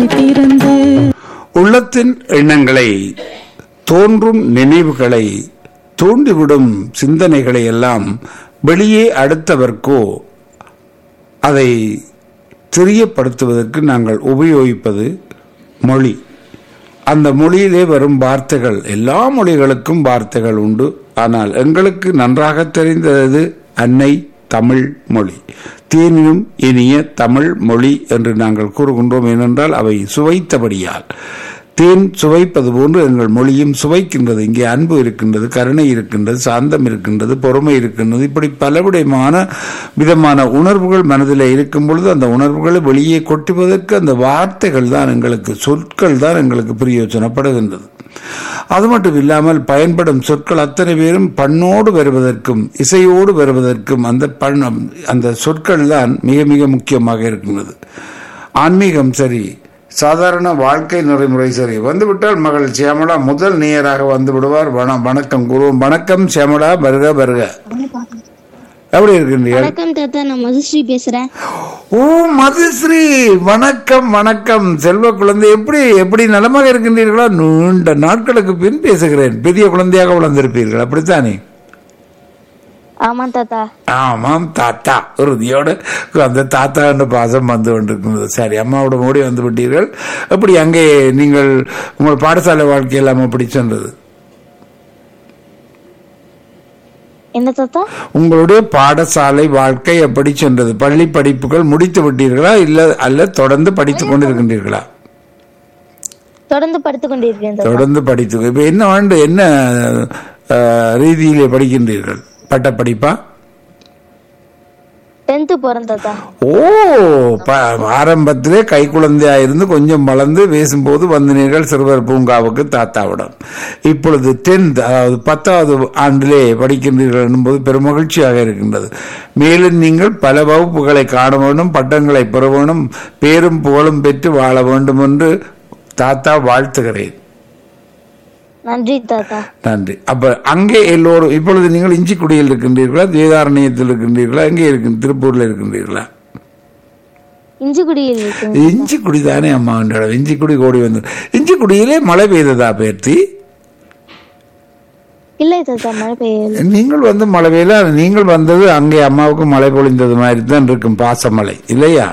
திறந்து உள்ளத்தின் எண்ணங்களை தோன்றும் நினைவுகளை தூண்டிவிடும் சிந்தனைகளை எல்லாம் வெளியே அடுத்தவர்க்கோ அதை தெரியப்படுத்துவதற்கு நாங்கள் உபயோகிப்பது மொழி அந்த மொழியிலே வரும் வார்த்தைகள் எல்லா மொழிகளுக்கும் வார்த்தைகள் உண்டு ஆனால் எங்களுக்கு நன்றாக தெரிந்தது அன்னை தமிழ் மொழி தேனினும் இனிய தமிழ் மொழி என்று நாங்கள் கூறுகின்றோம் ஏனென்றால் அவை சுவைத்தபடியால் தேன் சுவைப்பது போன்று எங்கள் மொழியும் சுவைக்கின்றது இங்கே அன்பு இருக்கின்றது கருணை இருக்கின்றது சாந்தம் இருக்கின்றது பொறுமை இருக்கின்றது இப்படி பலவிடமான விதமான உணர்வுகள் மனதில் இருக்கும் பொழுது அந்த உணர்வுகளை வெளியே கொட்டுவதற்கு அந்த வார்த்தைகள் தான் எங்களுக்கு சொற்கள் தான் எங்களுக்கு பிரயோஜனப்படுகின்றது அது மட்டும் இல்லாமல் பயன்படும் சொற்கள் அத்தனை பேரும் பண்ணோடு வருவதற்கும் இசையோடு வருவதற்கும் அந்த பண் அந்த சொற்கள் தான் மிக மிக முக்கியமாக இருக்கின்றது ஆன்மீகம் சரி சாதாரண வாழ்க்கை நெறிமுறை சரி வந்துவிட்டால் மகள் சியாமலா முதல் நேயராக வந்து விடுவார் வண வணக்கம் குரு வணக்கம் சியாமலா வருக வருக எப்படி இருக்கின்றீர்கள் வணக்கம் தாத்தா நான் மதுஸ்ரீ பேசுறேன் ஓ மதுஸ்ரீ வணக்கம் வணக்கம் செல்வ குழந்தை எப்படி எப்படி நலமாக இருக்கின்றீர்களா நீண்ட நாட்களுக்கு பின் பேசுகிறேன் பெரிய குழந்தையாக வளர்ந்திருப்பீர்கள் அப்படித்தானே ஆமா தாத்தா ஆமாம் தாத்தா உறுதியோடு அந்த தாத்தா என்ற பாசம் வந்து கொண்டிருக்கிறது சரி அம்மாவோட ஓடி வந்து விட்டீர்கள் அப்படி அங்கே நீங்கள் உங்கள் பாடசாலை வாழ்க்கை எல்லாம் அப்படி சென்றது என்ன தாத்தா உங்களுடைய பாடசாலை வாழ்க்கை எப்படி சென்றது பள்ளி படிப்புகள் முடித்து விட்டீர்களா இல்ல அல்ல தொடர்ந்து படித்துக் கொண்டிருக்கின்றீர்களா தொடர்ந்து படுத்துக் கொண்டிருக்கேன் தாத்தா தொடர்ந்து படித்து இப்ப என்ன ஆண்டு என்ன அஹ், ரீதியிலே படிக்கின்றீர்கள் பட்ட படிப்பா டென்த்து போறேன் தாத்தா ஓ ப- ஆரம்பத்திலே கை குழந்தையா இருந்து கொஞ்சம் வளர்ந்து பேசும்போது வந்தனீர்கள் சிறுவர் பூங்காவுக்கு தாத்தாவிடம் இப்பொழுது டென்த் அதாவது பத்தாவது ஆண்டிலே படிக்கின்றீர்கள் என்பது பெரும் மகிழ்ச்சியாக இருக்கின்றது மேலும் நீங்கள் பல வகுப்புகளை காண வேண்டும் பட்டங்களை பெற வேண்டும் பேரும் புகழும் பெற்று வாழ வேண்டும் என்று தாத்தா வாழ்த்துகிறேன் நன்றி தாத்தா நன்றி அப்ப அங்கே எல்லோரும் இப்பொழுது நீங்கள் இஞ்சிக்குடியில் இருக்கின்றீர்களா வேதாரண்யத்தில் இருக்கின்றீர்களா எங்கே இருக்கு திருப்பூர்ல இருக்கின்றீர்களா இஞ்சிக்குடியில் இருக்கு இஞ்சிக்குடி தானே அம்மா இடம் இஞ்சிக்குடி கோடி வந்து இஞ்சிக்குடியிலே மழை பெய்ததா பேர்த்தி இல்லை தாத்தா மழை பெய்யல நீங்கள் வந்து மழை பெய்யல நீங்கள் வந்தது அங்கே அம்மாவுக்கு மழை பொழிந்தது மாதிரி தான் இருக்கும் பாசமழை இல்லையா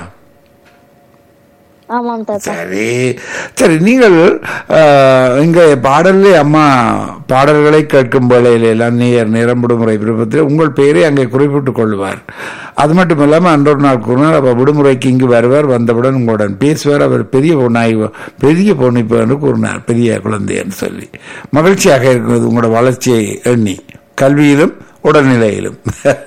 ஆமாம் தாத்தா சரி சரி நீங்கள் ஆஹ், இங்க பாடல்லே அம்மா பாடல்களை கேட்கும் வேளையில எல்லாம் நேர் நேரம் விடுமுறை விருப்பத்தில் உங்கள் பெயரை அங்கே குறிப்பிட்டுக் கொள்வார் அது மட்டும் இல்லாமல் அன்றொரு நாள் கூறினார் அவர் விடுமுறைக்கு இங்கு வருவார் வந்தவுடன் உங்களுடன் பேசுவார் அவர் பெரிய பொண்ணாய் பெரிய பொண்ணு இப்போ என்று கூறினார் பெரிய குழந்தை என்று சொல்லி மகிழ்ச்சியாக இருக்கிறது உங்களோட வளர்ச்சியை எண்ணி கல்வியிலும் உடல்நிலையிலும்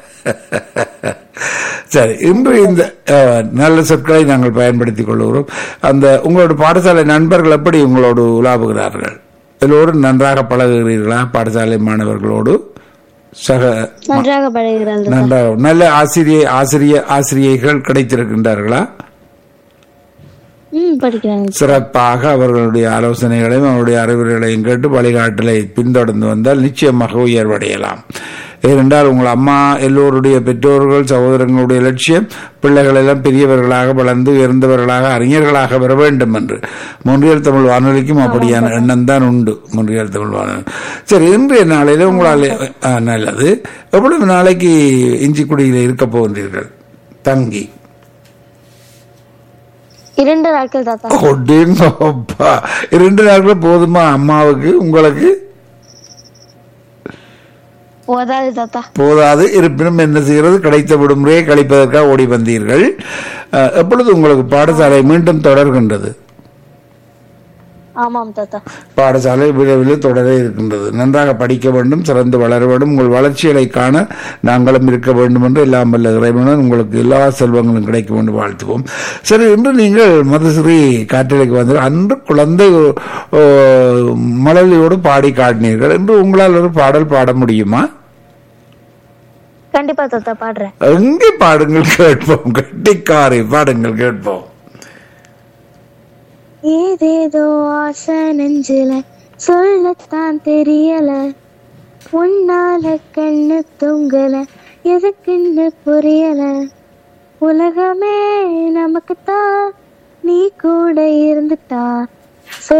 சரி இன்று இந்த அஹ், நல்ல சொற்களை நாங்கள் பயன்படுத்திக் கொள்கிறோம் அந்த உங்களோட பாடசாலை நண்பர்கள் எப்படி உங்களோடு உலாவுகிறார்கள் எல்லோரும் நன்றாக பழகுகிறீர்களா பாடசாலை மாணவர்களோடு சக நன்றாக பழகிறாள் தாத்தா நன்றாக நல்ல ஆசிரிய ஆசிரிய ஆசிரியைகள் கிடைத்திருக்கின்றார்களா ம் படிக்கிறாங்க சிறப்பாக அவர்களுடைய ஆலோசனைகளையும் அவருடைய அறிவுரைகளையும் கேட்டு வழிகாட்டலை பின்தொடர்ந்து வந்தால் நிச்சயமாக உயர்வடையலாம் ஏனென்றால் உங்கள் அம்மா எல்லோருடைய பெற்றோர்கள் சகோதரங்களுடைய லட்சியம் பிள்ளைகள் எல்லாம் பெரியவர்களாக வளர்ந்து உயர்ந்தவர்களாக அறிஞர்களாக வர வேண்டும் என்று மொன்றியல் தமிழ் வானொலிக்கும் அப்படியான எண்ணம் தான் உண்டு மொன்றியல் தமிழ் வானொலி சரி இன்றைய நாளையில உங்களால் ஆ, நல்லது எவ்வளவு நாளைக்கு இஞ்சிக்குடியில் இருக்க போகின்றீர்கள் தங்கி இரண்டு நாட்கள் தாத்தா கொண்டேங்கப்பா இரண்டு நாட்கள் போதுமா அம்மாவுக்கு உங்களுக்கு போதாது தாத்தா போதாது இருப்பினும் என்ன செய்கிறது கிடைத்த விடுமுறையை கழிப்பதற்காக ஓடி வந்தீர்கள் அஹ், எப்பொழுது உங்களுக்கு பாடசாலை மீண்டும் தொடர்கின்றது ஆமாம் தாத்தா பாடசாலை விரைவில் தொடர இருக்கின்றது நன்றாக படிக்க வேண்டும் சிறந்து வளர வேண்டும் உங்கள் வளர்ச்சிகளை காண நாங்களும் இருக்க வேண்டும் என்று எல்லாம் வல்ல இறைவனும் உங்களுக்கு எல்லா செல்வங்களும் கிடைக்க வேண்டும் வாழ்த்துவோம் சரி இன்று நீங்கள் மதுஸ்ரீ காற்றலைக்கு வந்து அன்று குழந்தை ஓ, மழலையோடு பாடி காட்டினீர்கள் என்று உங்களால் ஒரு பாடல் பாட முடியுமா கண்டிப்பா தாத்தா பாடுறேன் எங்கே பாடுங்கள் கேட்போம் கட்டிக்காரை பாடுங்கள் கேட்போம் ஏதேதோ ஆசை நெஞ்சில சொல்லத்தான் தெரியல உன்னால கண்ணு தொங்கல எதுக்குன்னு புரியல உலகமே நமக்குத்தான் நீ கூட இருந்துட்டா